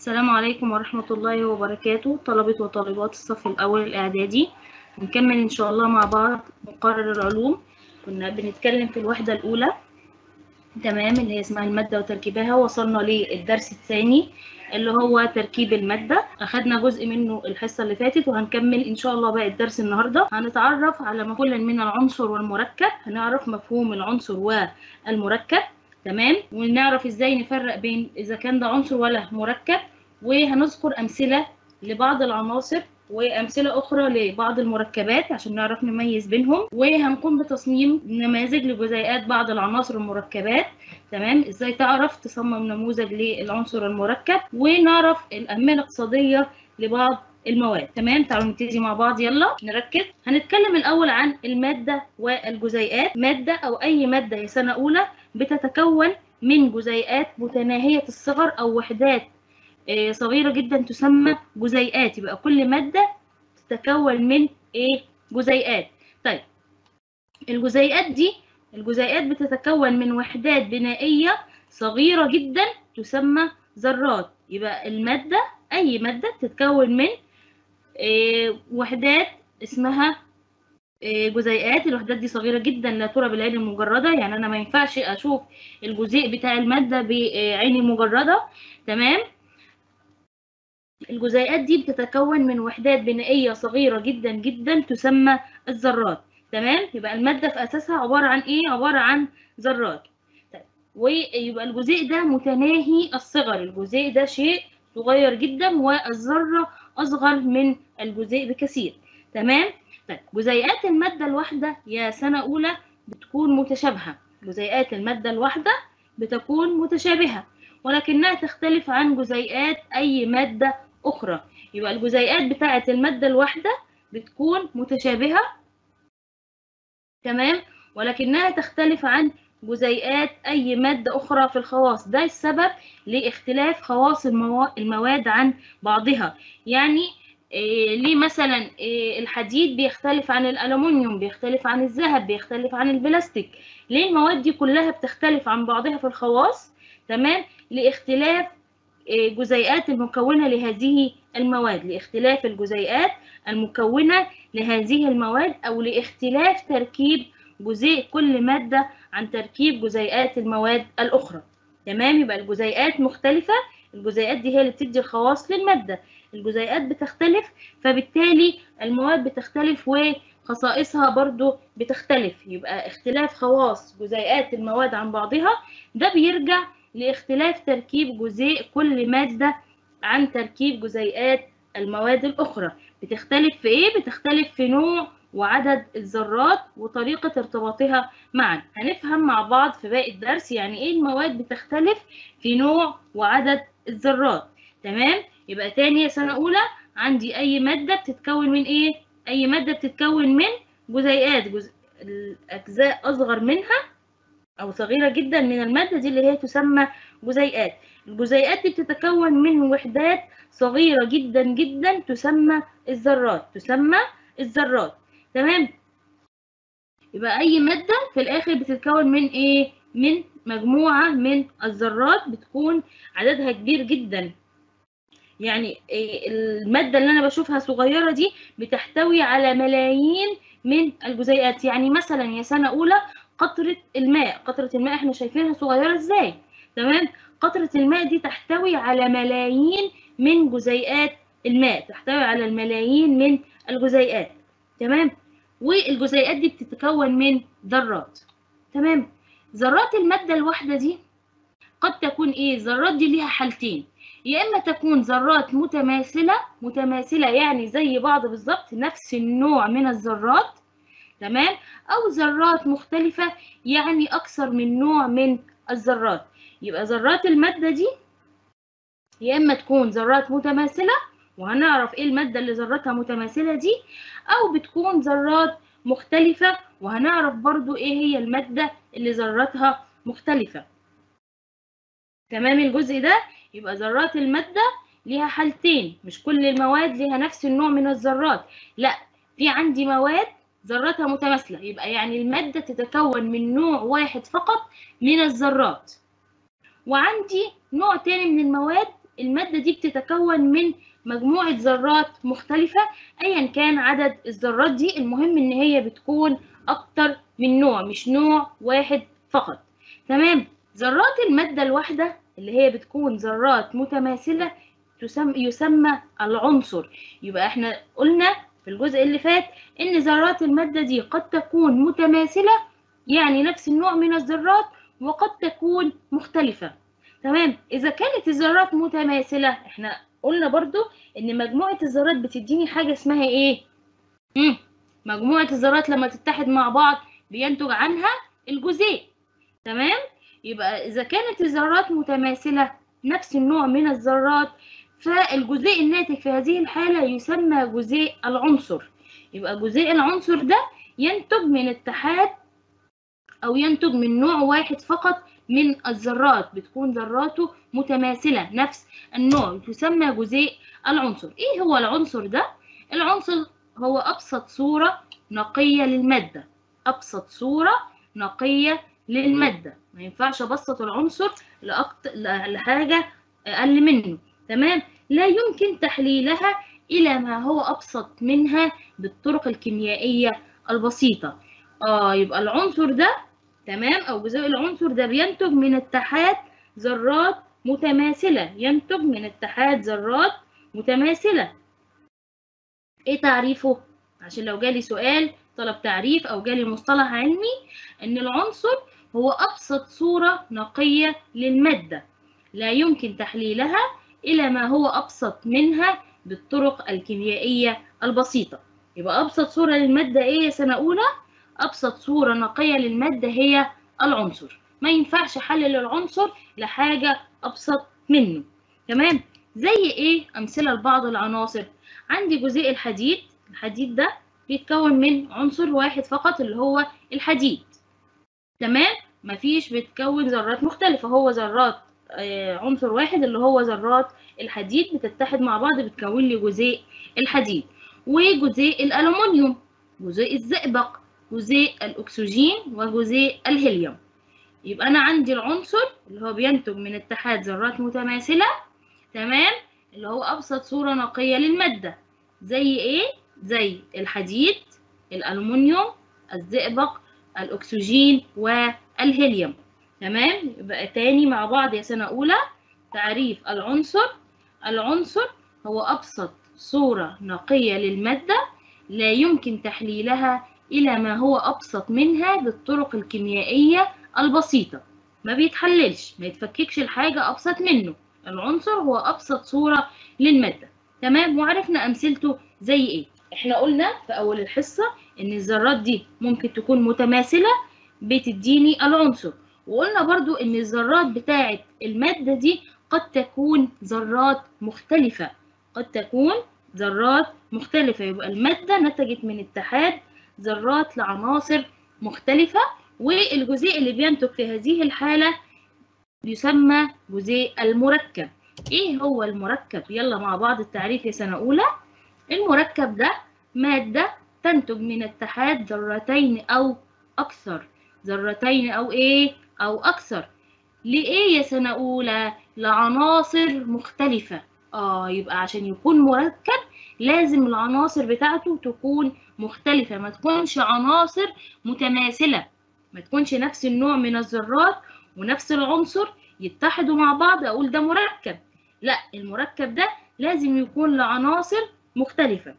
السلام عليكم ورحمة الله وبركاته طلبة وطالبات الصف الأول الإعدادي هنكمل إن شاء الله مع بعض مقرر العلوم كنا بنتكلم في الوحدة الأولى تمام اللي هي اسمها المادة وتركيبها وصلنا للدرس الثاني اللي هو تركيب المادة أخدنا جزء منه الحصة اللي فاتت وهنكمل إن شاء الله باقي الدرس النهاردة هنتعرف على كل من العنصر والمركب هنعرف مفهوم العنصر والمركب تمام ونعرف ازاي نفرق بين اذا كان ده عنصر ولا مركب وهنذكر امثله لبعض العناصر وامثله اخرى لبعض المركبات عشان نعرف نميز بينهم وهنقوم بتصميم نماذج لجزيئات بعض العناصر المركبات تمام ازاي تعرف تصمم نموذج للعنصر المركب ونعرف الاهميه الاقتصاديه لبعض المواد تمام تعالوا نبتدي مع بعض يلا نركز هنتكلم الاول عن الماده والجزيئات ماده او اي ماده هي سنه اولى بتتكون من جزيئات متناهيه الصغر او وحدات صغيره جدا تسمى جزيئات يبقى كل ماده تتكون من ايه جزيئات طيب الجزيئات دي الجزيئات بتتكون من وحدات بنائيه صغيره جدا تسمى ذرات يبقى الماده اي ماده بتتكون من إيه وحدات اسمها إيه جزيئات الوحدات دي صغيره جدا لا ترى بالعين المجرده يعني انا ما ينفعش اشوف الجزيء بتاع الماده بعيني المجرده تمام الجزيئات دي بتتكون من وحدات بنائيه صغيره جدا جدا تسمى الذرات تمام يبقى الماده في اساسها عباره عن ايه عباره عن ذرات طيب ويبقى الجزيء ده متناهي الصغر الجزيء ده شيء صغير جدا والذره اصغر من الجزيء بكثير تمام طيب جزيئات الماده الواحده يا سنه اولى بتكون متشابهه جزيئات الماده الواحده بتكون متشابهه ولكنها تختلف عن جزيئات اي ماده اخرى يبقى الجزيئات بتاعه الماده الواحده بتكون متشابهه تمام ولكنها تختلف عن جزيئات أي مادة أخرى في الخواص ده السبب لاختلاف خواص المواد عن بعضها يعني إيه ليه مثلا إيه الحديد بيختلف عن الألمنيوم بيختلف عن الذهب بيختلف عن البلاستيك ليه المواد دي كلها بتختلف عن بعضها في الخواص تمام لاختلاف إيه جزيئات المكونة لهذه المواد لاختلاف الجزيئات المكونة لهذه المواد أو لاختلاف تركيب جزيء كل مادة عن تركيب جزيئات المواد الأخرى تمام يبقى الجزيئات مختلفة الجزيئات دي هي اللي بتدي الخواص للمادة الجزيئات بتختلف فبالتالي المواد بتختلف وخصائصها برضو بتختلف يبقى اختلاف خواص جزيئات المواد عن بعضها ده بيرجع لاختلاف تركيب جزيء كل مادة عن تركيب جزيئات المواد الأخرى بتختلف في إيه؟ بتختلف في نوع وعدد الذرات وطريقة ارتباطها معا هنفهم مع بعض في باقي الدرس يعني ايه المواد بتختلف في نوع وعدد الذرات تمام يبقى تاني سنة أولى عندي أي مادة بتتكون من ايه أي مادة بتتكون من جزيئات جزء الأجزاء أصغر منها أو صغيرة جدا من المادة دي اللي هي تسمى جزيئات الجزيئات دي بتتكون من وحدات صغيرة جدا جدا تسمى الذرات تسمى الذرات تمام يبقى اي ماده في الاخر بتتكون من ايه من مجموعه من الذرات بتكون عددها كبير جدا يعني إيه الماده اللي انا بشوفها صغيره دي بتحتوي على ملايين من الجزيئات يعني مثلا يا سنه اولى قطره الماء قطره الماء احنا شايفينها صغيره ازاي تمام قطره الماء دي تحتوي على ملايين من جزيئات الماء تحتوي على الملايين من الجزيئات تمام والجزيئات دي بتتكون من ذرات تمام ذرات المادة الواحدة دي قد تكون ايه الذرات دي ليها حالتين يا اما تكون ذرات متماثلة متماثلة يعني زي بعض بالظبط نفس النوع من الذرات تمام او ذرات مختلفة يعني اكثر من نوع من الذرات يبقى ذرات المادة دي يا اما تكون ذرات متماثلة وهنعرف ايه المادة اللي ذراتها متماثلة دي او بتكون ذرات مختلفة وهنعرف برضو ايه هي المادة اللي ذراتها مختلفة تمام الجزء ده يبقى ذرات المادة ليها حالتين مش كل المواد ليها نفس النوع من الذرات لا في عندي مواد ذراتها متماثلة يبقى يعني المادة تتكون من نوع واحد فقط من الذرات وعندي نوع تاني من المواد المادة دي بتتكون من مجموعة ذرات مختلفة أيا كان عدد الذرات دي المهم إن هي بتكون أكتر من نوع مش نوع واحد فقط تمام ذرات المادة الواحدة اللي هي بتكون ذرات متماثلة تسمى يسمى العنصر يبقى احنا قلنا في الجزء اللي فات ان ذرات المادة دي قد تكون متماثلة يعني نفس النوع من الذرات وقد تكون مختلفة تمام اذا كانت الذرات متماثلة احنا قلنا برضو ان مجموعة الذرات بتديني حاجة اسمها ايه مم. مجموعة الذرات لما تتحد مع بعض بينتج عنها الجزيء تمام يبقى إذا كانت الذرات متماثلة نفس النوع من الذرات فالجزيء الناتج في هذه الحالة يسمى جزيء العنصر يبقى جزيء العنصر ده ينتج من اتحاد أو ينتج من نوع واحد فقط من الذرات بتكون ذراته متماثلة نفس النوع تسمى جزيء العنصر إيه هو العنصر ده؟ العنصر هو أبسط صورة نقية للمادة أبسط صورة نقية للمادة ما ينفعش أبسط العنصر لأكتر لحاجة أقل منه تمام لا يمكن تحليلها إلى ما هو أبسط منها بالطرق الكيميائية البسيطة آه يبقى العنصر ده تمام أو جزيء العنصر ده بينتج من اتحاد ذرات متماثلة ينتج من اتحاد ذرات متماثلة إيه تعريفه؟ عشان لو جالي سؤال طلب تعريف أو جالي مصطلح علمي إن العنصر هو أبسط صورة نقية للمادة لا يمكن تحليلها إلى ما هو أبسط منها بالطرق الكيميائية البسيطة يبقى أبسط صورة للمادة إيه يا سنة أولى؟ أبسط صورة نقية للمادة هي العنصر ما ينفعش حلل العنصر لحاجة أبسط منه تمام؟ زي إيه؟ أمثلة لبعض العناصر عندي جزيء الحديد الحديد ده بيتكون من عنصر واحد فقط اللي هو الحديد تمام مفيش بتكون ذرات مختلفة هو ذرات آه عنصر واحد اللي هو ذرات الحديد بتتحد مع بعض بتكون لي جزيء الحديد وجزيء الألومنيوم جزيء الزئبق جزيء الأكسجين وجزيء الهيليوم يبقى أنا عندي العنصر اللي هو بينتج من اتحاد ذرات متماثلة تمام اللي هو أبسط صورة نقية للمادة زي إيه؟ زي الحديد الألومنيوم الزئبق الأكسجين والهيليوم تمام يبقى تاني مع بعض يا سنة أولى تعريف العنصر العنصر هو أبسط صورة نقية للمادة لا يمكن تحليلها إلى ما هو أبسط منها بالطرق الكيميائية البسيطة ما بيتحللش ما يتفككش الحاجة أبسط منه العنصر هو أبسط صورة للمادة تمام وعرفنا أمثلته زي إيه إحنا قلنا في أول الحصة إن الذرات دي ممكن تكون متماثلة بتديني العنصر وقلنا برضو إن الذرات بتاعة المادة دي قد تكون ذرات مختلفة قد تكون ذرات مختلفة يبقى المادة نتجت من اتحاد ذرات لعناصر مختلفة والجزيء اللي بينتج في هذه الحالة يسمى جزيء المركب ايه هو المركب يلا مع بعض التعريف يا سنة أولى المركب ده مادة تنتج من اتحاد ذرتين أو أكثر ذرتين أو إيه أو أكثر لإيه يا سنة أولى لعناصر مختلفة آه يبقى عشان يكون مركب لازم العناصر بتاعته تكون مختلفة ما تكونش عناصر متماثلة ما تكونش نفس النوع من الذرات ونفس العنصر يتحدوا مع بعض أقول ده مركب لا المركب ده لازم يكون لعناصر مختلفة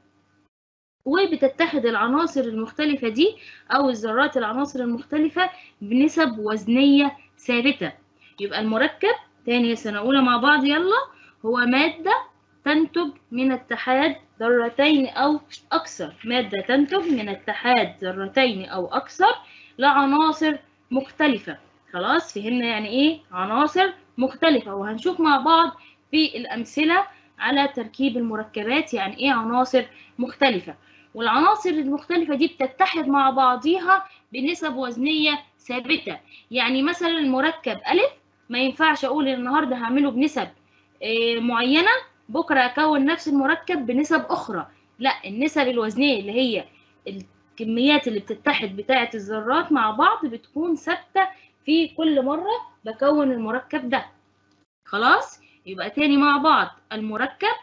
وبتتحد العناصر المختلفة دي أو الذرات العناصر المختلفة بنسب وزنية ثابتة يبقى المركب تاني سنة أولى مع بعض يلا هو مادة تنتج من اتحاد ذرتين أو أكثر مادة تنتج من اتحاد ذرتين أو أكثر لعناصر مختلفة خلاص فهمنا يعني إيه عناصر مختلفة وهنشوف مع بعض في الأمثلة على تركيب المركبات يعني إيه عناصر مختلفة والعناصر المختلفة دي بتتحد مع بعضيها بنسب وزنية ثابتة يعني مثلا المركب ألف ما ينفعش أقول النهاردة هعمله بنسب معينة بكرة أكون نفس المركب بنسب أخرى لا النسب الوزنية اللي هي الكميات اللي بتتحد بتاعة الذرات مع بعض بتكون ثابتة في كل مرة بكون المركب ده خلاص يبقى تاني مع بعض المركب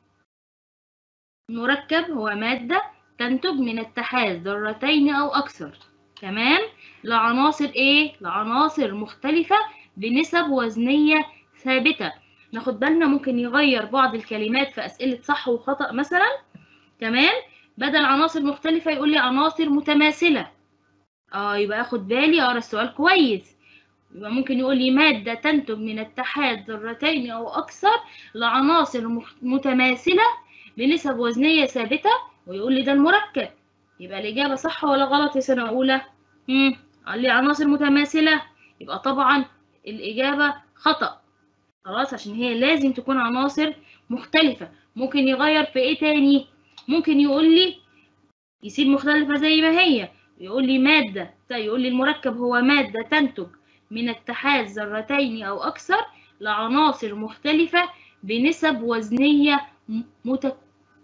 المركب هو مادة تنتج من اتحاد ذرتين أو أكثر تمام لعناصر إيه؟ لعناصر مختلفة بنسب وزنية ثابتة ناخد بالنا ممكن يغير بعض الكلمات في أسئلة صح وخطأ مثلا تمام بدل عناصر مختلفة يقول لي عناصر متماثلة اه يبقى اخد بالي اقرا السؤال كويس يبقى ممكن يقول لي مادة تنتج من اتحاد ذرتين أو أكثر لعناصر متماثلة بنسب وزنية ثابتة ويقول لي ده المركب يبقى الإجابة صح ولا غلط يا سنة أولى؟ امم قال لي عناصر متماثلة يبقى طبعا الإجابة خطأ خلاص عشان هي لازم تكون عناصر مختلفة ممكن يغير في إيه تاني؟ ممكن يقول لي يسيب مختلفة زي ما هي يقول لي مادة يقول لي المركب هو مادة تنتج من اتحاد ذرتين أو أكثر لعناصر مختلفة بنسب وزنية مت...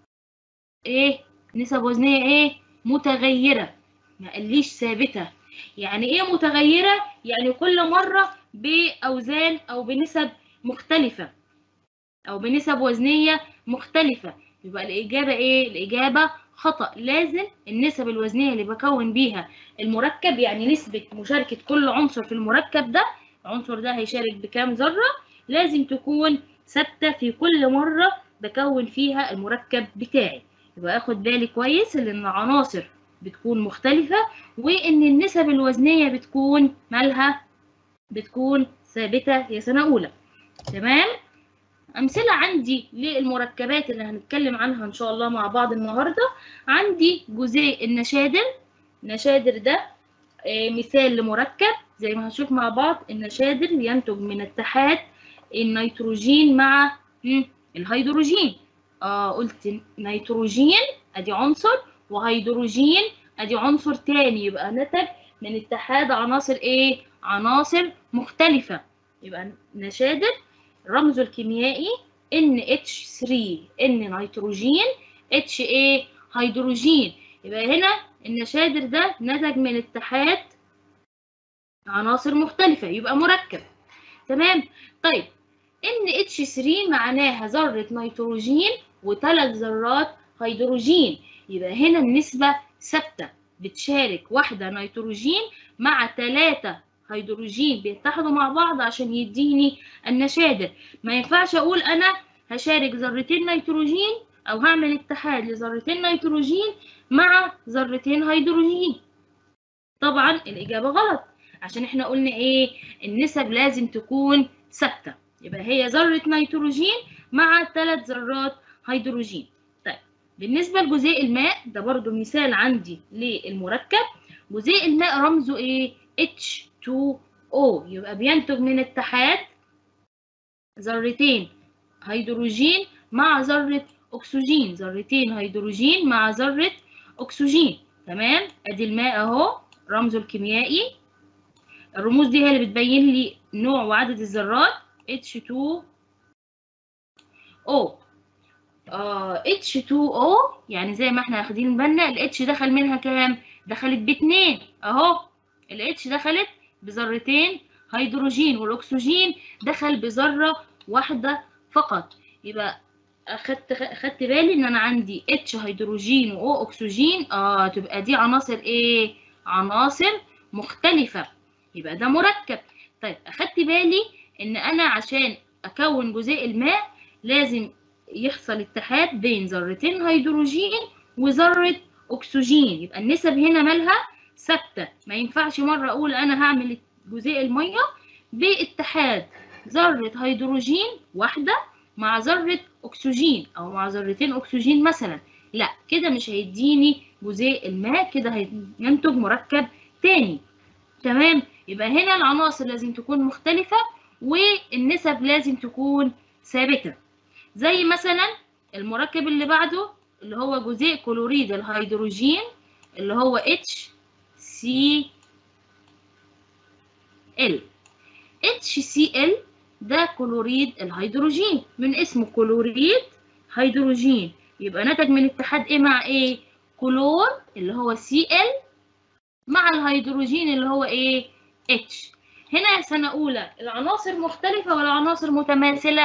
إيه؟ نسب وزنية إيه؟ متغيرة ما قاليش ثابتة يعني إيه متغيرة؟ يعني كل مرة بأوزان أو بنسب مختلفة أو بنسب وزنية مختلفة يبقى الإجابة إيه؟ الإجابة خطأ لازم النسب الوزنية اللي بكون بيها المركب يعني نسبة مشاركة كل عنصر في المركب ده العنصر ده هيشارك بكام ذرة لازم تكون ثابتة في كل مرة بكون فيها المركب بتاعي يبقى اخد بالي كويس ان العناصر بتكون مختلفة وان النسب الوزنية بتكون مالها بتكون ثابتة يا سنة أولى تمام أمثلة عندي للمركبات اللي هنتكلم عنها إن شاء الله مع بعض النهاردة عندي جزيء النشادر النشادر ده مثال لمركب زي ما هنشوف مع بعض النشادر ينتج من اتحاد النيتروجين مع الهيدروجين آه قلت نيتروجين ادي عنصر وهيدروجين ادي عنصر تاني يبقى نتج من اتحاد عناصر ايه عناصر مختلفة يبقى نشادر رمزه الكيميائي NH3 N نيتروجين H ايه هيدروجين يبقى هنا النشادر ده نتج من اتحاد عناصر مختلفة يبقى مركب تمام طيب NH3 معناها ذرة نيتروجين وثلاث ذرات هيدروجين يبقى هنا النسبة ثابتة بتشارك واحدة نيتروجين مع ثلاثة هيدروجين بيتحدوا مع بعض عشان يديني النشادر ما ينفعش اقول انا هشارك ذرتين نيتروجين او هعمل اتحاد لذرتين نيتروجين مع ذرتين هيدروجين طبعا الاجابه غلط عشان احنا قلنا ايه النسب لازم تكون ثابته يبقى هي ذره نيتروجين مع ثلاث ذرات هيدروجين طيب بالنسبه لجزيء الماء ده برضو مثال عندي للمركب جزيء الماء رمزه ايه H2O يبقى بينتج من اتحاد ذرتين هيدروجين مع ذرة أكسجين ذرتين هيدروجين مع ذرة أكسجين تمام أدي الماء أهو رمزه الكيميائي الرموز دي هي اللي بتبين لي نوع وعدد الذرات H2O آه H2O يعني زي ما احنا واخدين بالنا ال H دخل منها كام؟ دخلت باتنين أهو ال H دخلت بذرتين هيدروجين والأكسجين دخل بذرة واحدة فقط يبقى أخدت أخدت بالي إن أنا عندي H هيدروجين و O أكسجين آه تبقى دي عناصر إيه؟ عناصر مختلفة يبقى ده مركب طيب أخدت بالي إن أنا عشان أكون جزيء الماء لازم يحصل اتحاد بين ذرتين هيدروجين وذرة أكسجين يبقى النسب هنا مالها ثابتة ما ينفعش مرة أقول أنا هعمل جزيء المية باتحاد ذرة هيدروجين واحدة مع ذرة أكسجين أو مع ذرتين أكسجين مثلا لا كده مش هيديني جزيء الماء كده هينتج مركب تاني تمام يبقى هنا العناصر لازم تكون مختلفة والنسب لازم تكون ثابتة زي مثلا المركب اللي بعده اللي هو جزيء كلوريد الهيدروجين اللي هو HCl HCl ده كلوريد الهيدروجين من اسمه كلوريد هيدروجين يبقى نتج من اتحاد ايه مع ايه كلور اللي هو Cl مع الهيدروجين اللي هو ايه H هنا سنة أولى العناصر مختلفة ولا عناصر متماثلة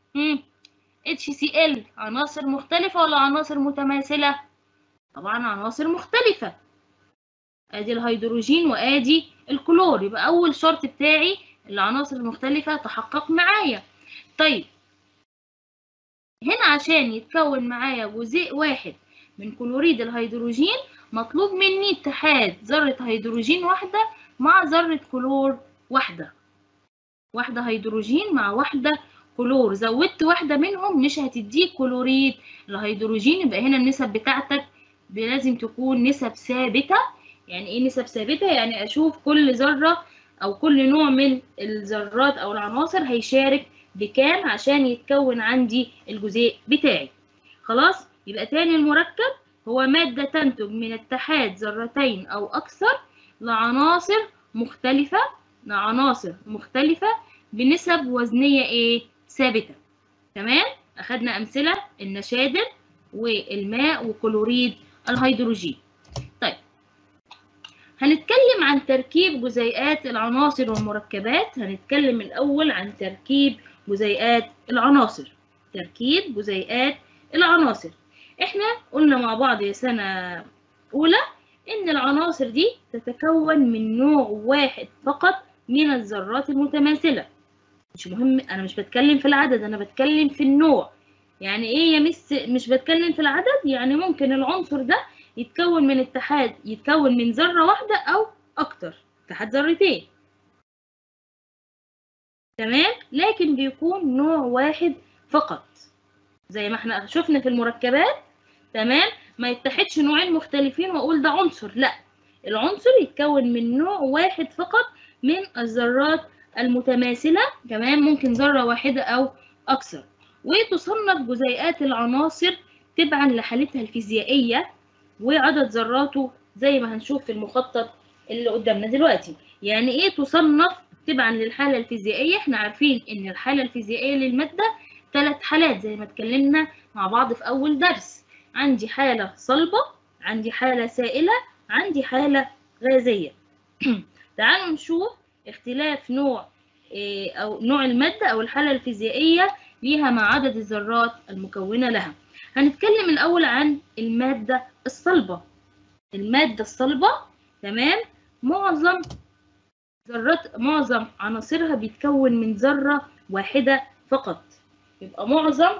مم. HCl عناصر مختلفة ولا عناصر متماثلة؟ طبعا عناصر مختلفة ادي الهيدروجين وادي الكلور يبقى اول شرط بتاعي العناصر المختلفة تحقق معايا طيب هنا عشان يتكون معايا جزيء واحد من كلوريد الهيدروجين مطلوب مني اتحاد ذرة هيدروجين واحدة مع ذرة كلور واحدة واحدة هيدروجين مع واحدة كلور زودت واحدة منهم مش هتديك كلوريد الهيدروجين يبقى هنا النسب بتاعتك لازم تكون نسب ثابتة يعني ايه نسب ثابتة يعني اشوف كل ذرة او كل نوع من الذرات او العناصر هيشارك بكام عشان يتكون عندي الجزيء بتاعي خلاص يبقى تاني المركب هو مادة تنتج من اتحاد ذرتين او اكثر لعناصر مختلفة لعناصر مختلفة بنسب وزنية ايه ثابتة تمام اخدنا امثلة النشادر والماء وكلوريد الهيدروجين طيب هنتكلم عن تركيب جزيئات العناصر والمركبات هنتكلم الأول عن تركيب جزيئات العناصر تركيب جزيئات العناصر احنا قلنا مع بعض يا سنة أولى إن العناصر دي تتكون من نوع واحد فقط من الذرات المتماثلة مش مهم أنا مش بتكلم في العدد أنا بتكلم في النوع يعني إيه يا مس مش بتكلم في العدد يعني ممكن العنصر ده يتكون من اتحاد يتكون من ذرة واحدة أو أكتر اتحاد ذرتين تمام لكن بيكون نوع واحد فقط زي ما احنا شفنا في المركبات تمام ما يتحدش نوعين مختلفين واقول ده عنصر لا العنصر يتكون من نوع واحد فقط من الذرات المتماثلة تمام ممكن ذرة واحدة أو أكثر وتصنف جزيئات العناصر تبعا لحالتها الفيزيائية وعدد ذراته زي ما هنشوف في المخطط اللي قدامنا دلوقتي يعني ايه تصنف تبعا للحالة الفيزيائية احنا عارفين ان الحالة الفيزيائية للمادة ثلاث حالات زي ما اتكلمنا مع بعض في اول درس عندي حالة صلبة عندي حالة سائلة عندي حالة غازية تعالوا نشوف اختلاف نوع إيه او نوع المادة او الحالة الفيزيائية ليها مع عدد الذرات المكونة لها هنتكلم الأول عن المادة الصلبة المادة الصلبة تمام معظم ذرات معظم عناصرها بيتكون من ذرة واحدة فقط يبقى معظم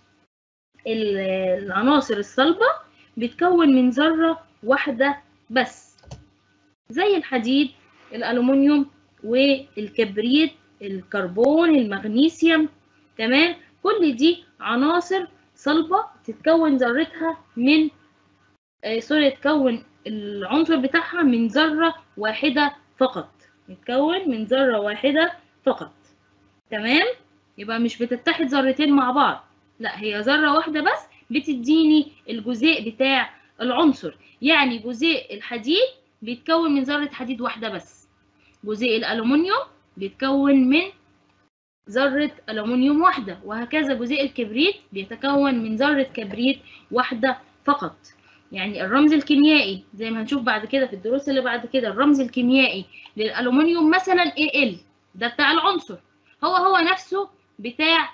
العناصر الصلبة بيتكون من ذرة واحدة بس زي الحديد الألومنيوم والكبريت الكربون المغنيسيوم تمام كل دي عناصر صلبة تتكون ذرتها من آه سوري تتكون العنصر بتاعها من ذرة واحدة فقط يتكون من ذرة واحدة فقط تمام يبقى مش بتتحد ذرتين مع بعض لا هي ذرة واحدة بس بتديني الجزيء بتاع العنصر يعني جزيء الحديد بيتكون من ذرة حديد واحدة بس جزيء الألومنيوم بيتكون من ذرة ألومنيوم واحدة وهكذا جزيء الكبريت بيتكون من ذرة كبريت واحدة فقط يعني الرمز الكيميائي زي ما هنشوف بعد كده في الدروس اللي بعد كده الرمز الكيميائي للألومنيوم مثلا Al ده بتاع العنصر هو هو نفسه بتاع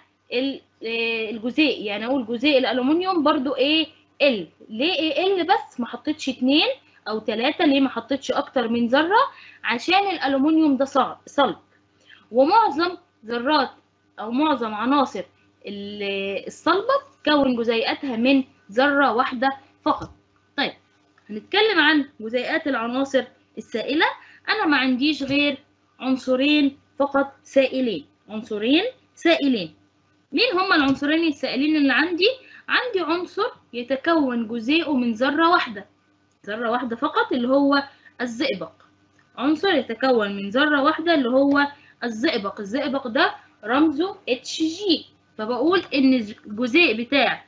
الجزيء يعني اقول جزيء الألومنيوم برضو Al ليه Al بس ما حطيتش اتنين او ثلاثة ليه ما حطيتش اكتر من ذرة عشان الألومنيوم ده صلب ومعظم ذرات او معظم عناصر الصلبة تكون جزيئاتها من ذرة واحدة فقط طيب هنتكلم عن جزيئات العناصر السائلة أنا ما عنديش غير عنصرين فقط سائلين عنصرين سائلين مين هما العنصرين السائلين اللي عندي؟ عندي عنصر يتكون جزيئه من ذرة واحدة ذرة واحدة فقط اللي هو الزئبق عنصر يتكون من ذرة واحدة اللي هو الزئبق الزئبق ده رمزه HG فبقول إن الجزيء بتاع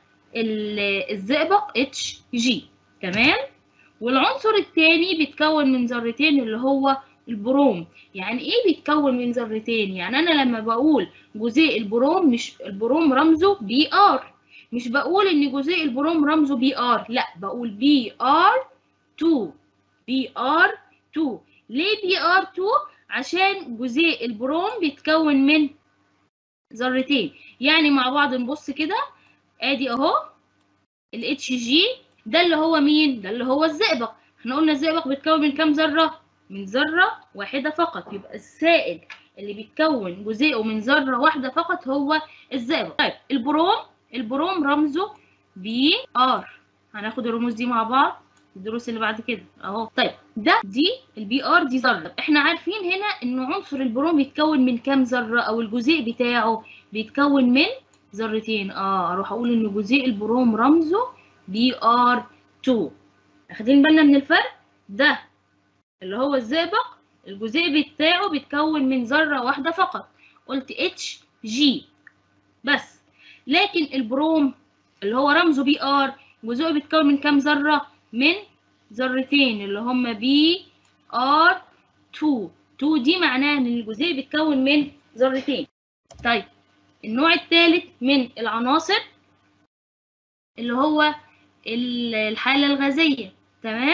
الزئبق HG تمام والعنصر الثاني بيتكون من ذرتين اللي هو البروم يعني ايه بيتكون من ذرتين يعني انا لما بقول جزيء البروم مش البروم رمزه بي ار مش بقول ان جزيء البروم رمزه بي ار لا بقول بي ار 2 بي ار 2 ليه بي ار 2 عشان جزيء البروم بيتكون من ذرتين يعني مع بعض نبص كده ادي اهو الاتش جي ده اللي هو مين ده اللي هو الزئبق احنا قلنا الزئبق بيتكون من كام ذره من ذره واحده فقط يبقى السائل اللي بيتكون جزيئه من ذره واحده فقط هو الزئبق طيب البروم البروم رمزه بي ار هناخد الرموز دي مع بعض الدروس اللي بعد كده اهو طيب ده دي البي ار دي ذره احنا عارفين هنا ان عنصر البروم بيتكون من كام ذره او الجزيء بتاعه بيتكون من ذرتين اه اروح اقول ان جزيء البروم رمزه بي ار 2 واخدين بالنا من الفرق ده اللي هو الزئبق الجزيء بتاعه بيتكون من ذره واحده فقط قلت اتش جي بس لكن البروم اللي هو رمزه بي ار جزيئه بيتكون من كام ذره من ذرتين اللي هم بي ار 2 2 دي معناها ان الجزيء بيتكون من ذرتين طيب النوع الثالث من العناصر اللي هو الحالة الغازية تمام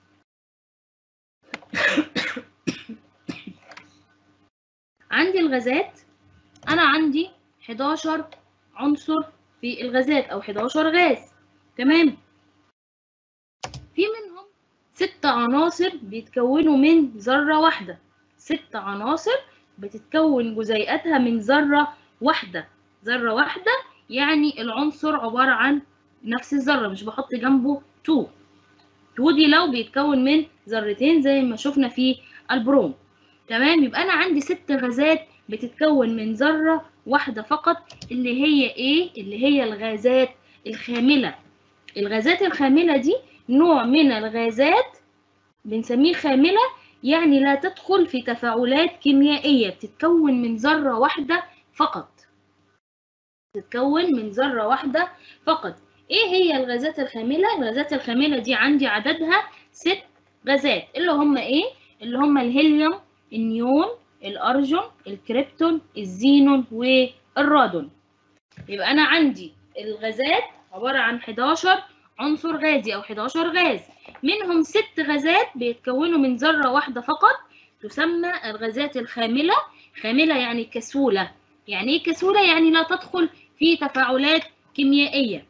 عندي الغازات انا عندي 11 عنصر في الغازات او 11 غاز تمام في منهم ست عناصر بيتكونوا من ذرة واحدة ست عناصر بتتكون جزيئاتها من ذرة واحدة ذرة واحدة يعني العنصر عبارة عن نفس الذرة مش بحط جنبه 2 2 دي لو بيتكون من ذرتين زي ما شفنا في البروم تمام يبقى أنا عندي ست غازات بتتكون من ذرة واحدة فقط اللي هي إيه؟ اللي هي الغازات الخاملة الغازات الخاملة دي نوع من الغازات بنسميه خاملة يعني لا تدخل في تفاعلات كيميائية بتتكون من ذرة واحدة فقط بتتكون من ذرة واحدة فقط ايه هي الغازات الخاملة؟ الغازات الخاملة دي عندي عددها ست غازات اللي هم ايه؟ اللي هم الهيليوم النيون الارجون الكريبتون الزينون والرادون يبقى انا عندي الغازات عبارة عن 11 عنصر غازي او 11 غاز منهم ست غازات بيتكونوا من ذرة واحدة فقط تسمى الغازات الخاملة خاملة يعني كسولة يعني ايه كسولة يعني لا تدخل في تفاعلات كيميائية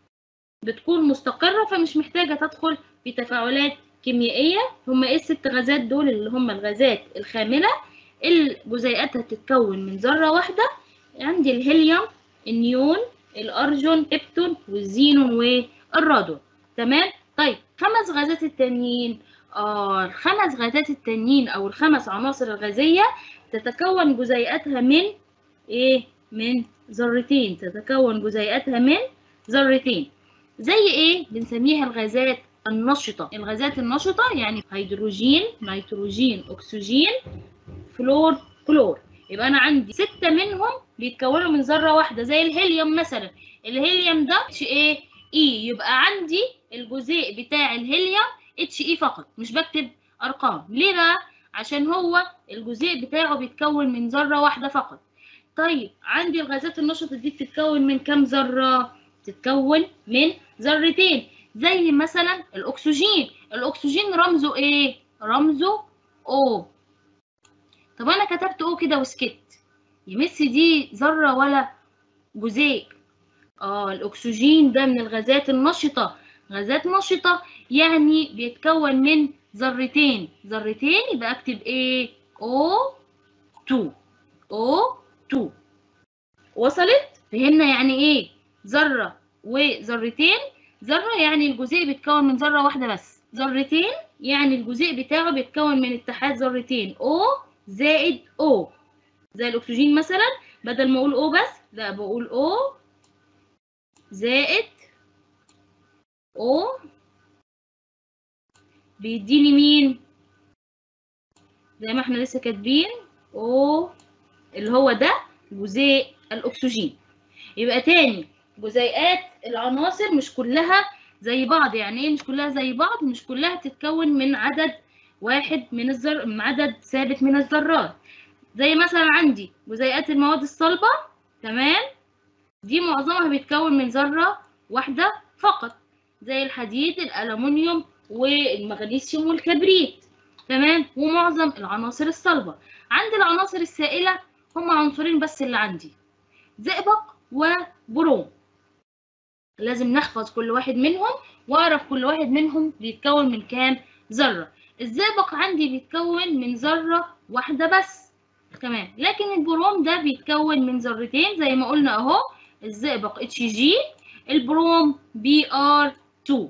بتكون مستقرة فمش محتاجة تدخل في تفاعلات كيميائية هما ايه الست غازات دول اللي هما الغازات الخاملة اللي جزيئاتها تتكون من ذرة واحدة عندي الهيليوم النيون الارجون كريبتون والزينون والرادون تمام طيب خمس غازات التانيين اه الخمس غازات التانيين او الخمس عناصر الغازية تتكون جزيئاتها من ايه من ذرتين تتكون جزيئاتها من ذرتين زي ايه بنسميها الغازات النشطة الغازات النشطة يعني هيدروجين نيتروجين اكسجين فلور كلور يبقى انا عندي ستة منهم بيتكونوا من ذرة واحدة زي الهيليوم مثلا الهيليوم ده اتش ايه اي يبقى عندي الجزيء بتاع الهيليوم اتش اي فقط مش بكتب ارقام ليه بقى عشان هو الجزيء بتاعه بيتكون من ذرة واحدة فقط طيب عندي الغازات النشطة دي بتتكون من كام ذرة بتتكون من ذرتين زي مثلا الاكسجين الاكسجين رمزه ايه رمزه او طب انا كتبت او كده وسكت يمس دي ذره ولا جزيء اه الاكسجين ده من الغازات النشطه غازات نشطه يعني بيتكون من ذرتين ذرتين يبقى اكتب ايه او 2 او 2 وصلت فهمنا يعني ايه ذره وذرتين ذره يعني الجزيء بيتكون من ذره واحده بس ذرتين يعني الجزيء بتاعه بيتكون من اتحاد ذرتين او زائد او زي الاكسجين مثلا بدل ما اقول او بس لا بقول او زائد او بيديني مين زي ما احنا لسه كاتبين او اللي هو ده جزيء الاكسجين يبقى تاني جزيئات العناصر مش كلها زي بعض يعني ايه مش كلها زي بعض مش كلها تتكون من عدد واحد من الذر من عدد ثابت من الذرات زي مثلا عندي جزيئات المواد الصلبة تمام دي معظمها بيتكون من ذرة واحدة فقط زي الحديد الألمنيوم والمغنيسيوم والكبريت تمام ومعظم العناصر الصلبة عندي العناصر السائلة هم عنصرين بس اللي عندي زئبق وبروم لازم نحفظ كل واحد منهم واعرف كل واحد منهم بيتكون من كام ذره الزئبق عندي بيتكون من ذره واحده بس تمام لكن البروم ده بيتكون من ذرتين زي ما قلنا اهو الزئبق اتش جي البروم بي ار 2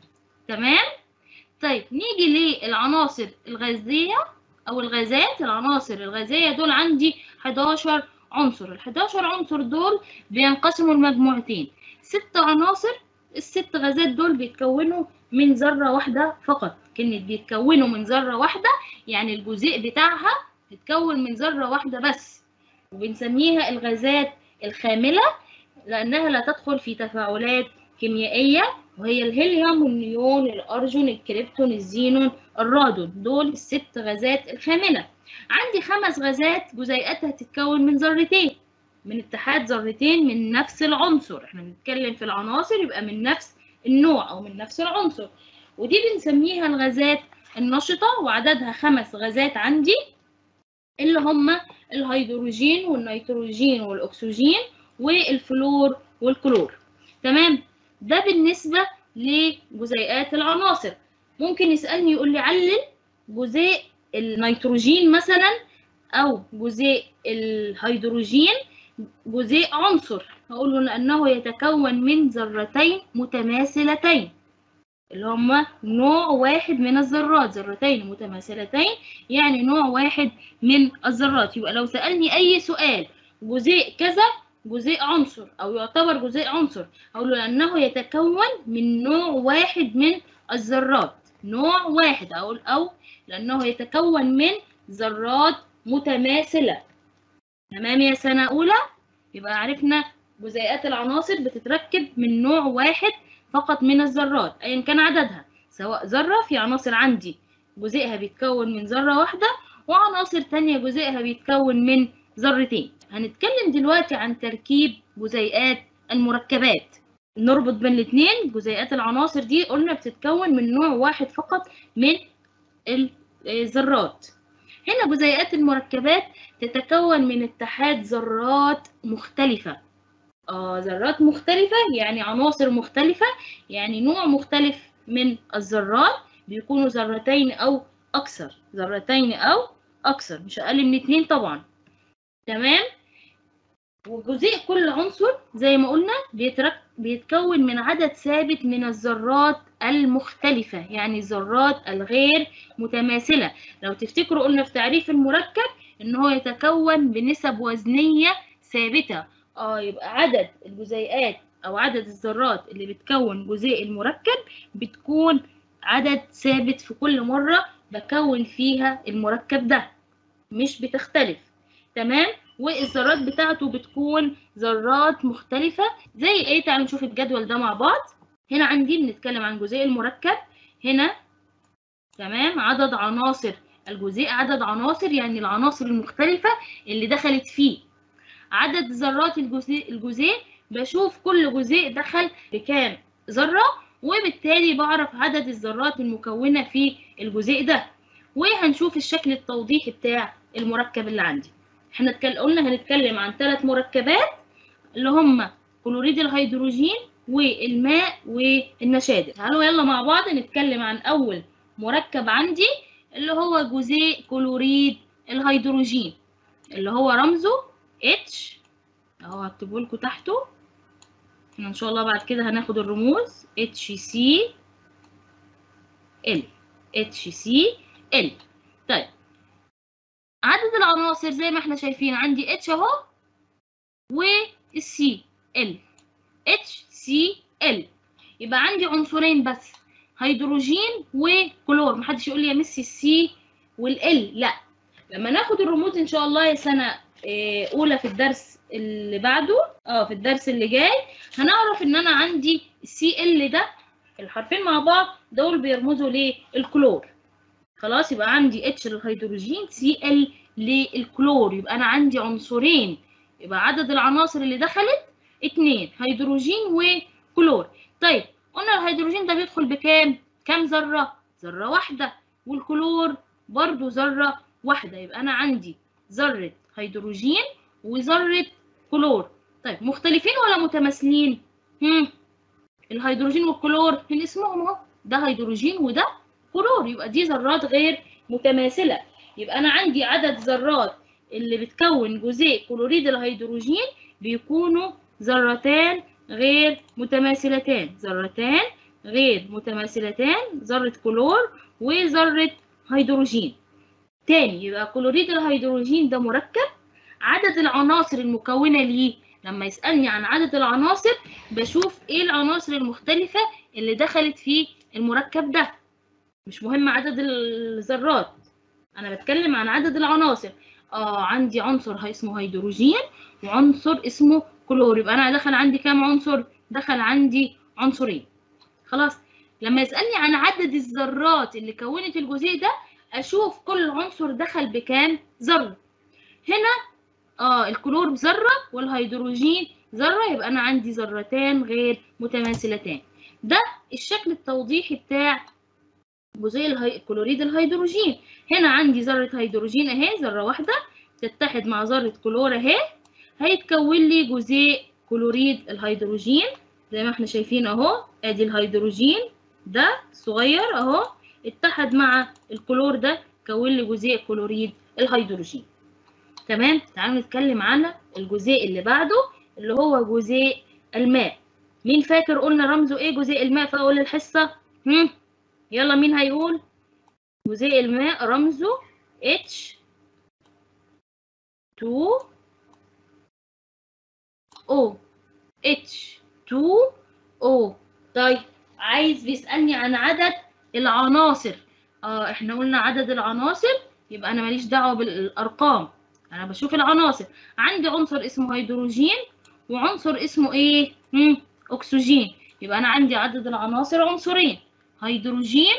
تمام طيب نيجي للعناصر الغازيه او الغازات العناصر الغازيه دول عندي 11 عنصر ال 11 عنصر دول بينقسموا لمجموعتين ست عناصر الست غازات دول بيتكونوا من ذره واحده فقط كلمه بيتكونوا من ذره واحده يعني الجزيء بتاعها بيتكون من ذره واحده بس وبنسميها الغازات الخامله لانها لا تدخل في تفاعلات كيميائيه وهي الهيليوم والنيون الارجون الكريبتون الزينون الرادون دول الست غازات الخامله عندي خمس غازات جزيئاتها تتكون من ذرتين من اتحاد ذرتين من نفس العنصر احنا بنتكلم في العناصر يبقى من نفس النوع او من نفس العنصر ودي بنسميها الغازات النشطه وعددها خمس غازات عندي اللي هم الهيدروجين والنيتروجين والاكسجين والفلور والكلور تمام ده بالنسبه لجزيئات العناصر ممكن يسالني يقول لي علل جزيء النيتروجين مثلا او جزيء الهيدروجين جزيء عنصر هقول له لانه يتكون من ذرتين متماثلتين اللي هما نوع واحد من الذرات ذرتين متماثلتين يعني نوع واحد من الذرات يبقى لو سألني أي سؤال جزيء كذا جزيء عنصر أو يعتبر جزيء عنصر أقول له لأنه يتكون من نوع واحد من الذرات نوع واحد أقول أو لأنه يتكون من ذرات متماثلة تمام يا سنة أولى يبقى عرفنا جزيئات العناصر بتتركب من نوع واحد فقط من الذرات أيا كان عددها سواء ذرة في عناصر عندي جزيئها بيتكون من ذرة واحدة وعناصر تانية جزيئها بيتكون من ذرتين هنتكلم دلوقتي عن تركيب جزيئات المركبات نربط بين الاثنين جزيئات العناصر دي قلنا بتتكون من نوع واحد فقط من الذرات هنا جزيئات المركبات تتكون من اتحاد ذرات مختلفة آه ذرات مختلفة يعني عناصر مختلفة يعني نوع مختلف من الذرات بيكونوا ذرتين أو أكثر ذرتين أو أكثر مش أقل من اتنين طبعا تمام وجزيء كل عنصر زي ما قلنا بيترك بيتكون من عدد ثابت من الذرات المختلفة يعني الذرات الغير متماثلة لو تفتكروا قلنا في تعريف المركب إن هو يتكون بنسب وزنية ثابتة اه يبقى عدد الجزيئات او عدد الذرات اللي بتكون جزيء المركب بتكون عدد ثابت في كل مرة بكون فيها المركب ده مش بتختلف تمام والذرات بتاعته بتكون ذرات مختلفة زي ايه تعالوا نشوف الجدول ده مع بعض هنا عندي بنتكلم عن جزيء المركب هنا تمام عدد عناصر الجزيء عدد عناصر يعني العناصر المختلفة اللي دخلت فيه عدد ذرات الجزيء الجزيء بشوف كل جزيء دخل بكام ذرة وبالتالي بعرف عدد الذرات المكونة في الجزيء ده وهنشوف الشكل التوضيحي بتاع المركب اللي عندي احنا قلنا هنتكلم عن ثلاث مركبات اللي هم كلوريد الهيدروجين والماء والنشادر تعالوا يلا مع بعض نتكلم عن اول مركب عندي اللي هو جزيء كلوريد الهيدروجين اللي هو رمزه اتش اهو هكتبه لكم تحته ان شاء الله بعد كده هناخد الرموز اتش سي ال اتش سي ال طيب عدد العناصر زي ما احنا شايفين عندي اتش اهو والسي ال اتش سي ال يبقى عندي عنصرين بس هيدروجين وكلور محدش يقول لي يا ميسي السي والال لا لما ناخد الرموز ان شاء الله يا سنه اولى في الدرس اللي بعده اه في الدرس اللي جاي هنعرف ان انا عندي السي ال ده الحرفين مع بعض دول بيرمزوا للكلور خلاص يبقى عندي اتش للهيدروجين سي ال للكلور يبقى انا عندي عنصرين يبقى عدد العناصر اللي دخلت اتنين هيدروجين وكلور طيب قلنا الهيدروجين ده بيدخل بكام كام ذره ذره واحده والكلور برضو ذره واحده يبقى انا عندي ذره هيدروجين وذره كلور طيب مختلفين ولا متماثلين هم الهيدروجين والكلور من اسمهم اهو ده هيدروجين وده كلور يبقى دي ذرات غير متماثله يبقى انا عندي عدد ذرات اللي بتكون جزيء كلوريد الهيدروجين بيكونوا ذرتان غير متماثلتان ذرتان غير متماثلتان ذرة كلور وذرة هيدروجين تاني يبقى كلوريد الهيدروجين ده مركب عدد العناصر المكونة ليه لما يسألني عن عدد العناصر بشوف ايه العناصر المختلفة اللي دخلت في المركب ده مش مهم عدد الذرات انا بتكلم عن عدد العناصر اه عندي عنصر اسمه هيدروجين وعنصر اسمه كلور يبقى انا دخل عندي كام عنصر دخل عندي عنصرين خلاص لما يسألني عن عدد الذرات اللي كونت الجزيء ده اشوف كل عنصر دخل بكام ذره هنا اه الكلور ذره والهيدروجين ذره يبقى انا عندي ذرتان غير متماثلتان ده الشكل التوضيحي بتاع جزيء الهي... كلوريد الهيدروجين هنا عندي ذره هيدروجين اهي ذره واحده تتحد مع ذره كلور اهي هيتكون لي جزيء كلوريد الهيدروجين زي ما احنا شايفين اهو ادي الهيدروجين ده صغير اهو اتحد مع الكلور ده كون لي جزيء كلوريد الهيدروجين تمام تعالوا نتكلم عن الجزيء اللي بعده اللي هو جزيء الماء مين فاكر قلنا رمزه ايه جزيء الماء في اول الحصه هم يلا مين هيقول جزيء الماء رمزه H 2 O H 2 O طيب عايز بيسألني عن عدد العناصر اه احنا قلنا عدد العناصر يبقى انا ماليش دعوه بالارقام انا بشوف العناصر عندي عنصر اسمه هيدروجين وعنصر اسمه ايه مم. اكسجين يبقى انا عندي عدد العناصر عنصرين هيدروجين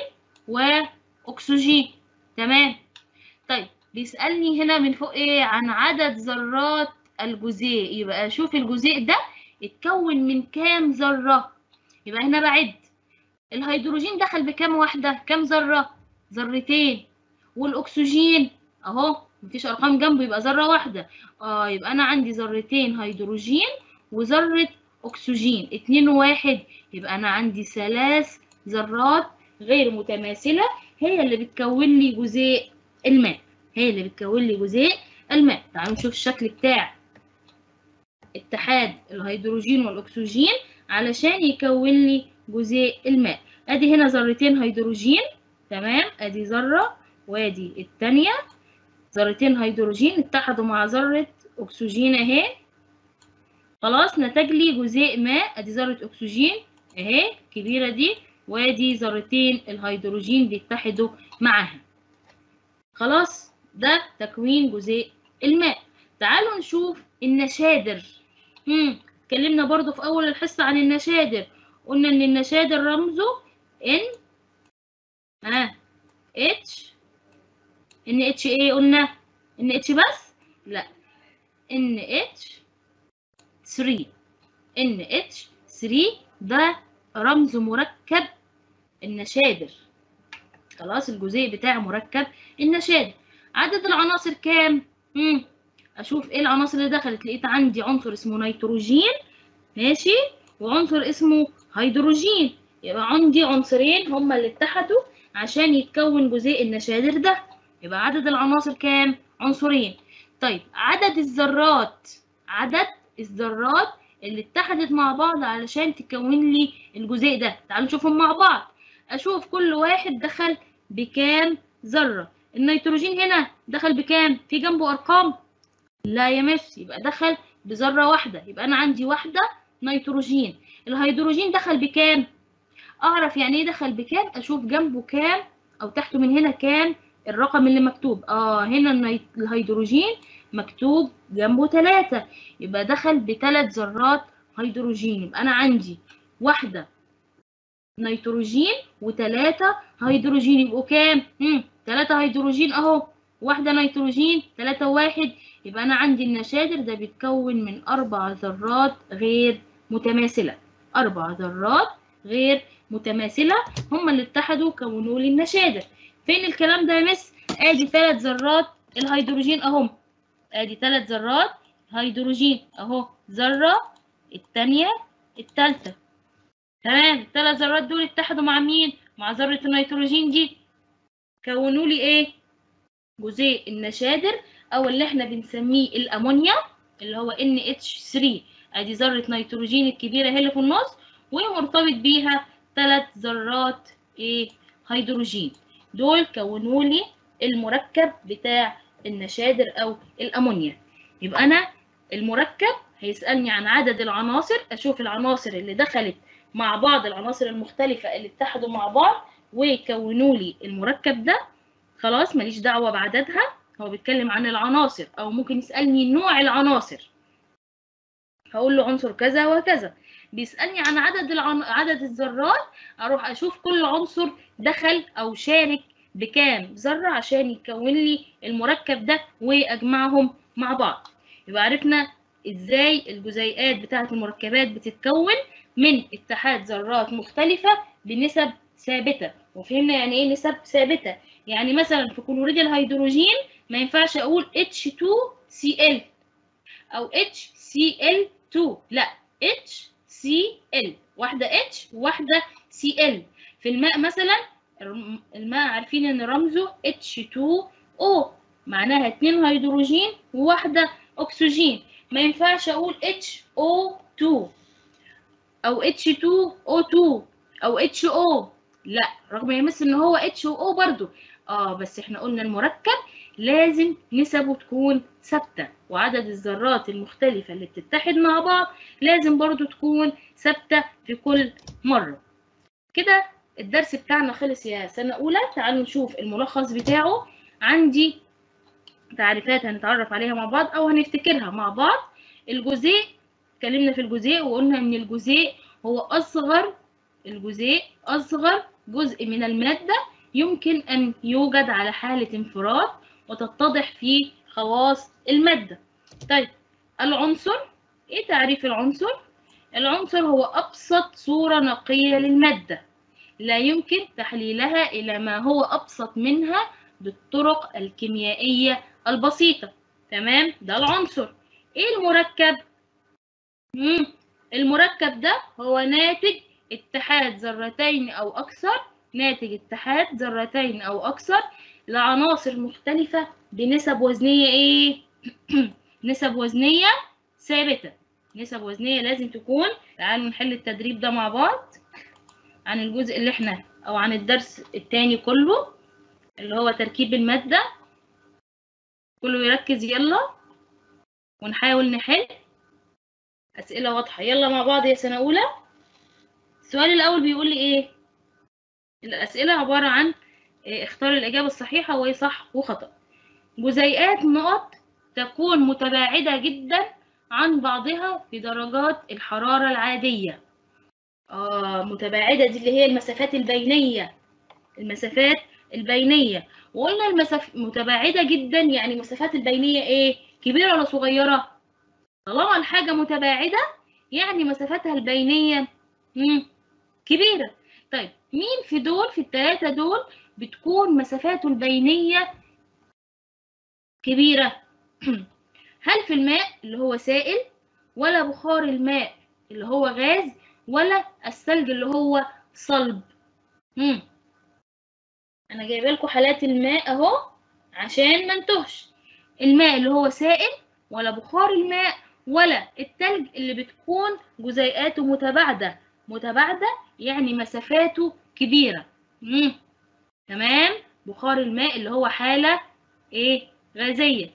واكسجين تمام طيب بيسالني هنا من فوق ايه عن عدد ذرات الجزيء يبقى اشوف الجزيء ده اتكون من كام ذره يبقى هنا بعد الهيدروجين دخل بكام واحده كام ذره ذرتين والاكسجين اهو مفيش ارقام جنبه يبقى ذره واحده اه يبقى انا عندي ذرتين هيدروجين وذره اكسجين اتنين وواحد يبقى انا عندي ثلاث ذرات غير متماثله هي اللي بتكون لي جزيء الماء هي اللي بتكون لي جزيء الماء تعالوا نشوف الشكل بتاع اتحاد الهيدروجين والاكسجين علشان يكون لي جزيء الماء ادي هنا ذرتين هيدروجين تمام ادي ذره وادي الثانيه ذرتين هيدروجين اتحدوا مع ذره اكسجين اهي خلاص نتج لي جزيء ماء ادي ذره اكسجين اهي كبيره دي وادي ذرتين الهيدروجين بيتحدوا معاها خلاص ده تكوين جزيء الماء تعالوا نشوف النشادر امم اتكلمنا برضو في اول الحصه عن النشادر قلنا ان النشادر رمزه ان ها اتش ان اتش ايه قلنا ان اتش بس لا ان اتش 3 ان اتش 3 ده رمز مركب النشادر خلاص الجزيء بتاع مركب النشادر عدد العناصر كام مم. اشوف ايه العناصر اللي دخلت لقيت عندي عنصر اسمه نيتروجين ماشي وعنصر اسمه هيدروجين يبقى عندي عنصرين هما اللي اتحدوا عشان يتكون جزيء النشادر ده يبقى عدد العناصر كام عنصرين طيب عدد الذرات عدد الذرات اللي اتحدت مع بعض علشان تكون لي الجزيء ده تعالوا نشوفهم مع بعض اشوف كل واحد دخل بكام ذره النيتروجين هنا دخل بكام في جنبه ارقام لا يا مس يبقى دخل بذره واحده يبقى انا عندي واحده نيتروجين الهيدروجين دخل بكام اعرف يعني ايه دخل بكام اشوف جنبه كام او تحته من هنا كام الرقم اللي مكتوب اه هنا النيت... الهيدروجين مكتوب جنبه ثلاثة يبقى دخل بثلاث ذرات هيدروجين يبقى انا عندي واحده نيتروجين وثلاثة هيدروجين يبقوا كام؟ امم ثلاثة هيدروجين اهو واحدة نيتروجين ثلاثة واحد يبقى أنا عندي النشادر ده بيتكون من أربع ذرات غير متماثلة أربع ذرات غير متماثلة هما اللي اتحدوا كونوا لي النشادر فين الكلام ده يا مس؟ آدي ثلاث ذرات الهيدروجين أهم آدي ثلاث ذرات هيدروجين أهو ذرة التانية التالتة تمام الثلاث ذرات دول اتحدوا مع مين مع ذرة النيتروجين دي كونوا لي ايه جزيء النشادر او اللي احنا بنسميه الامونيا اللي هو NH3 ادي ذرة نيتروجين الكبيرة هي اللي في النص ومرتبط بيها ثلاث ذرات ايه هيدروجين دول كونوا لي المركب بتاع النشادر او الامونيا يبقى انا المركب هيسالني عن عدد العناصر اشوف العناصر اللي دخلت مع بعض العناصر المختلفه اللي اتحدوا مع بعض ويكونوا لي المركب ده خلاص ماليش دعوه بعددها هو بيتكلم عن العناصر او ممكن يسالني نوع العناصر هقول له عنصر كذا وكذا بيسالني عن عدد العن... عدد الذرات اروح اشوف كل عنصر دخل او شارك بكام ذره عشان يكون لي المركب ده واجمعهم مع بعض يبقى عرفنا ازاي الجزيئات بتاعه المركبات بتتكون من اتحاد ذرات مختلفه بنسب ثابته وفهمنا يعني ايه نسب ثابته يعني مثلا في كلوريد الهيدروجين ما ينفعش اقول H2Cl او HCl2 لا HCl واحده H وواحده Cl في الماء مثلا الماء عارفين ان رمزه H2O معناها اتنين هيدروجين وواحده اكسجين ما ينفعش اقول HO2 او H2O2 او HO لا رغم يمس ان هو HO برضو اه بس احنا قلنا المركب لازم نسبه تكون ثابته وعدد الذرات المختلفه اللي بتتحد مع بعض لازم برضو تكون ثابته في كل مره كده الدرس بتاعنا خلص يا سنه اولى تعالوا نشوف الملخص بتاعه عندي تعريفات هنتعرف عليها مع بعض او هنفتكرها مع بعض الجزيء اتكلمنا في الجزيء وقلنا ان الجزيء هو اصغر الجزيء اصغر جزء من الماده يمكن ان يوجد على حاله انفراد وتتضح فيه خواص الماده طيب العنصر ايه تعريف العنصر العنصر هو ابسط صوره نقيه للماده لا يمكن تحليلها الى ما هو ابسط منها بالطرق الكيميائيه البسيطة تمام ده العنصر ايه المركب مم. المركب ده هو ناتج اتحاد ذرتين او اكثر ناتج اتحاد ذرتين او اكثر لعناصر مختلفة بنسب وزنية ايه نسب وزنية ثابتة نسب وزنية لازم تكون تعالوا نحل التدريب ده مع بعض عن الجزء اللي احنا او عن الدرس التاني كله اللي هو تركيب المادة كله يركز يلا ونحاول نحل أسئلة واضحة يلا مع بعض يا سنة أولى السؤال الأول بيقول لي إيه الأسئلة عبارة عن إيه اختار الإجابة الصحيحة وهي صح وخطأ جزيئات نقط تكون متباعدة جدا عن بعضها في درجات الحرارة العادية آه متباعدة دي اللي هي المسافات البينية المسافات البينية وقلنا المسافة متباعدة جدا يعني المسافات البينية ايه كبيرة ولا صغيرة طالما الحاجة متباعدة يعني مسافتها البينية مم. كبيرة طيب مين في دول في الثلاثة دول بتكون مسافاته البينية كبيرة هل في الماء اللي هو سائل ولا بخار الماء اللي هو غاز ولا الثلج اللي هو صلب مم. انا جايبه لكم حالات الماء اهو عشان ما انتهش الماء اللي هو سائل ولا بخار الماء ولا التلج اللي بتكون جزيئاته متباعده متباعده يعني مسافاته كبيره مم. تمام بخار الماء اللي هو حاله ايه غازيه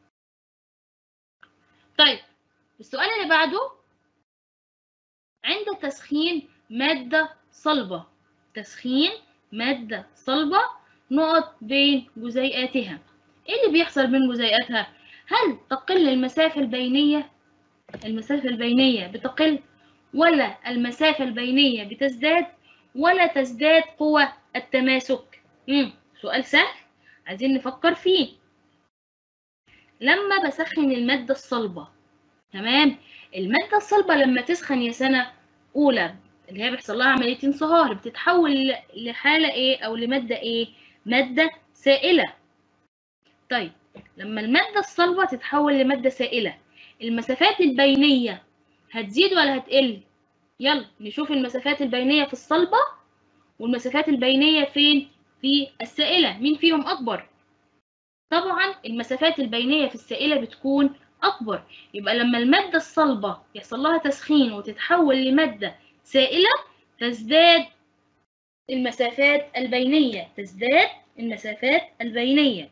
طيب السؤال اللي بعده عند تسخين ماده صلبه تسخين مادة صلبة نقط بين جزيئاتها ايه اللي بيحصل بين جزيئاتها هل تقل المسافة البينية المسافة البينية بتقل ولا المسافة البينية بتزداد ولا تزداد قوة التماسك مم. سؤال سهل عايزين نفكر فيه لما بسخن المادة الصلبة تمام المادة الصلبة لما تسخن يا سنة أولى اللي هي بيحصل لها عملية انصهار بتتحول لحالة ايه او لمادة ايه مادة سائلة طيب لما المادة الصلبة تتحول لمادة سائلة المسافات البينية هتزيد ولا هتقل يلا نشوف المسافات البينية في الصلبة والمسافات البينية فين في السائلة مين فيهم أكبر طبعا المسافات البينية في السائلة بتكون أكبر يبقى لما المادة الصلبة يحصل لها تسخين وتتحول لمادة سائلة تزداد المسافات البينية تزداد المسافات البينية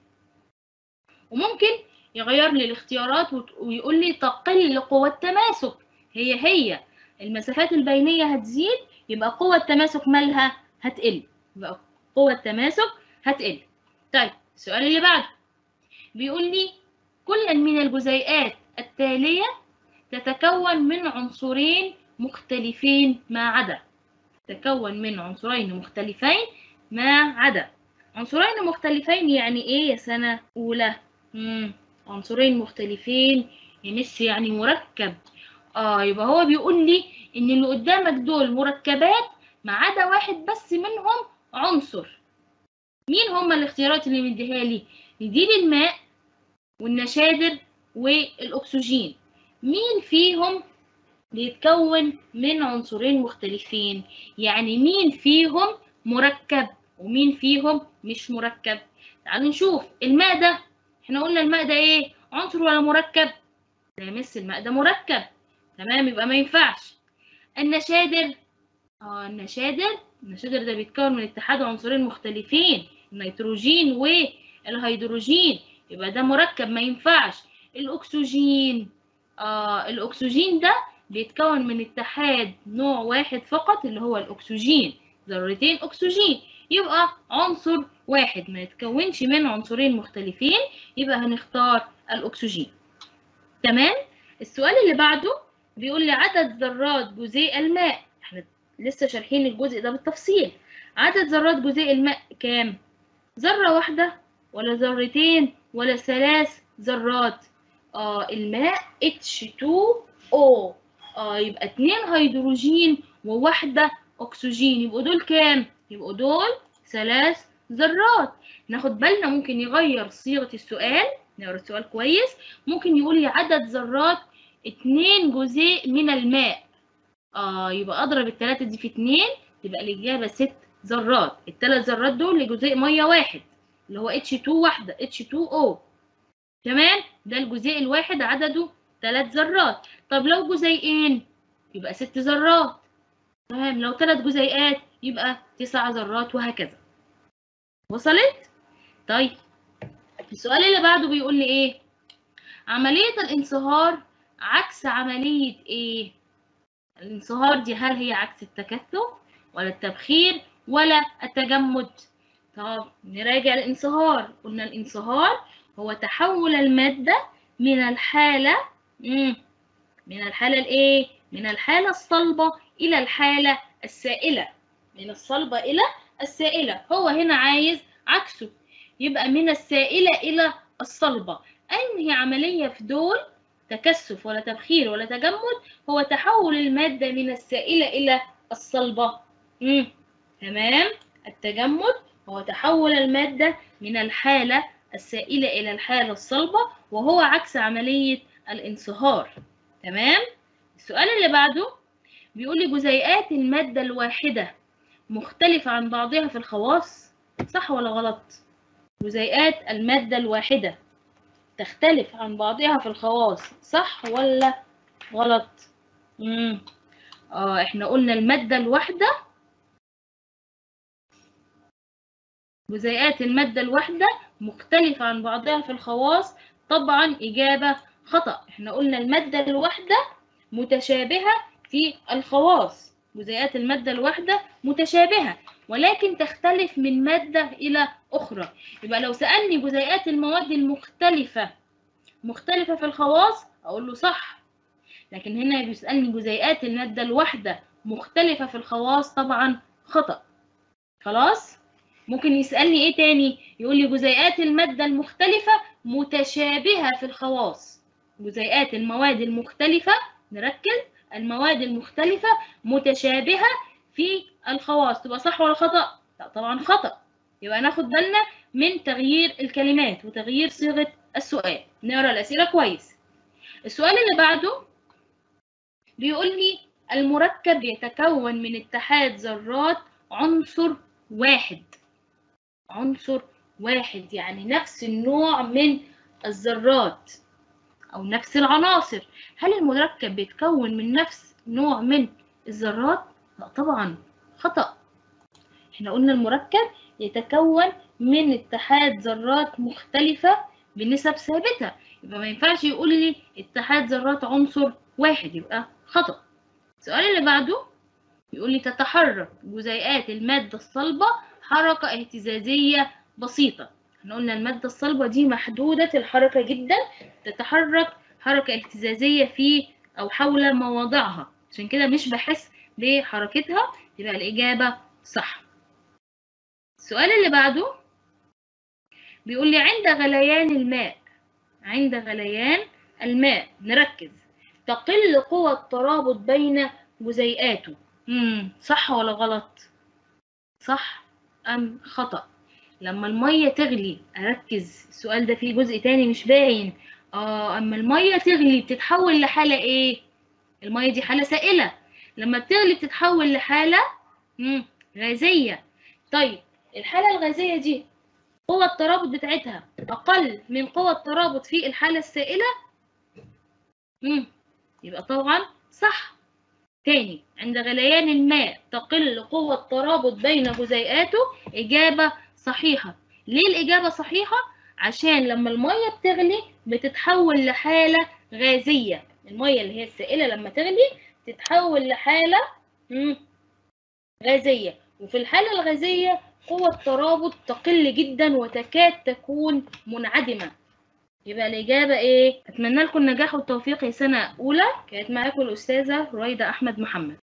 وممكن يغير لي الاختيارات ويقول لي تقل قوة التماسك هي هي المسافات البينية هتزيد يبقى قوة التماسك مالها هتقل يبقى قوة التماسك هتقل طيب السؤال اللي بعده بيقول لي كل من الجزيئات التالية تتكون من عنصرين مختلفين ما عدا تتكون من عنصرين مختلفين ما عدا عنصرين مختلفين يعني ايه يا سنة أولى مم. عنصرين مختلفين يمس يعني مركب اه يبقى هو بيقول لي ان اللي قدامك دول مركبات ما عدا واحد بس منهم عنصر مين هما الاختيارات اللي مديها لي دي الماء والنشادر والاكسجين مين فيهم بيتكون من عنصرين مختلفين يعني مين فيهم مركب ومين فيهم مش مركب تعالوا نشوف الماء ده احنا قلنا الماء ده ايه عنصر ولا مركب ده يمس الماء ده مركب تمام يبقى ما ينفعش النشادر اه النشادر النشادر ده بيتكون من اتحاد عنصرين مختلفين النيتروجين والهيدروجين يبقى ده مركب ما ينفعش الاكسجين آه الاكسجين ده بيتكون من اتحاد نوع واحد فقط اللي هو الاكسجين ذرتين اكسجين يبقى عنصر واحد ما يتكونش من عنصرين مختلفين يبقى هنختار الاكسجين تمام السؤال اللي بعده بيقول لي عدد ذرات جزيء الماء احنا لسه شارحين الجزء ده بالتفصيل عدد ذرات جزيء الماء كام ذرة واحدة ولا ذرتين ولا ثلاث ذرات آه الماء H2O آه يبقى اتنين هيدروجين وواحدة أكسجين يبقوا دول كام؟ يبقوا دول ثلاث ذرات ناخد بالنا ممكن يغير صيغة السؤال نقرا السؤال كويس ممكن يقول لي عدد ذرات اتنين جزيء من الماء آه يبقى أضرب التلاتة دي في اتنين تبقى الإجابة ست ذرات التلات ذرات دول لجزيء مية واحد اللي هو H2 واحدة H2O تمام ده الجزيء الواحد عدده تلات ذرات طب لو جزيئين يبقى ست ذرات تمام لو تلات جزيئات يبقى تسع ذرات وهكذا وصلت طيب السؤال اللي بعده بيقول لي ايه عملية الانصهار عكس عملية ايه الانصهار دي هل هي عكس التكثف ولا التبخير ولا التجمد طب نراجع الانصهار قلنا الانصهار هو تحول المادة من الحالة مم. من الحالة الايه من الحالة الصلبة إلى الحالة السائلة من الصلبة إلى السائلة هو هنا عايز عكسه يبقى من السائلة إلى الصلبة أنهي عملية في دول تكثف ولا تبخير ولا تجمد هو تحول المادة من السائلة إلى الصلبة مم. تمام التجمد هو تحول المادة من الحالة السائلة إلى الحالة الصلبة وهو عكس عملية الانصهار تمام السؤال اللي بعده بيقول لي جزيئات المادة الواحدة مختلفة عن بعضها في الخواص صح ولا غلط جزيئات المادة الواحدة تختلف عن بعضها في الخواص صح ولا غلط مم. اه احنا قلنا المادة الواحدة جزيئات المادة الواحدة مختلفة عن بعضها في الخواص طبعا إجابة خطأ احنا قلنا المادة الواحدة متشابهة في الخواص جزيئات المادة الواحدة متشابهة ولكن تختلف من مادة إلى أخرى يبقى لو سألني جزيئات المواد المختلفة مختلفة في الخواص أقول له صح لكن هنا بيسألني جزيئات المادة الواحدة مختلفة في الخواص طبعا خطأ خلاص ممكن يسألني إيه تاني يقول لي جزيئات المادة المختلفة متشابهة في الخواص جزيئات المواد المختلفة نركز المواد المختلفة متشابهة في الخواص تبقى صح ولا خطأ؟ لا طبعا خطأ يبقى ناخد بالنا من تغيير الكلمات وتغيير صيغة السؤال نقرا الأسئلة كويس السؤال اللي بعده بيقول لي المركب يتكون من اتحاد ذرات عنصر واحد عنصر واحد يعني نفس النوع من الذرات أو نفس العناصر هل المركب بيتكون من نفس نوع من الذرات؟ لا طبعا خطأ احنا قلنا المركب يتكون من اتحاد ذرات مختلفة بنسب ثابتة يبقى ما ينفعش يقول لي اتحاد ذرات عنصر واحد يبقى خطأ السؤال اللي بعده يقول لي تتحرك جزيئات المادة الصلبة حركة اهتزازية بسيطة احنا قلنا المادة الصلبة دي محدودة الحركة جدا تتحرك حركة اهتزازية في أو حول مواضعها عشان كده مش بحس بحركتها يبقى الإجابة صح السؤال اللي بعده بيقول لي عند غليان الماء عند غليان الماء نركز تقل قوى الترابط بين جزيئاته مم. صح ولا غلط صح أم خطأ لما المية تغلي أركز السؤال ده فيه جزء تاني مش باين آه أما المية تغلي بتتحول لحالة إيه المية دي حالة سائلة لما بتغلي بتتحول لحالة مم. غازية طيب الحالة الغازية دي قوة الترابط بتاعتها أقل من قوة الترابط في الحالة السائلة مم. يبقى طبعا صح تاني عند غليان الماء تقل قوة الترابط بين جزيئاته إجابة صحيحة ليه الإجابة صحيحة؟ عشان لما المية بتغلي بتتحول لحالة غازية المية اللي هي السائلة لما تغلي تتحول لحالة مم. غازية وفي الحالة الغازية قوة الترابط تقل جدا وتكاد تكون منعدمة يبقى الإجابة إيه؟ أتمنى لكم النجاح والتوفيق يا سنة أولى كانت معاكم الأستاذة رويدة أحمد محمد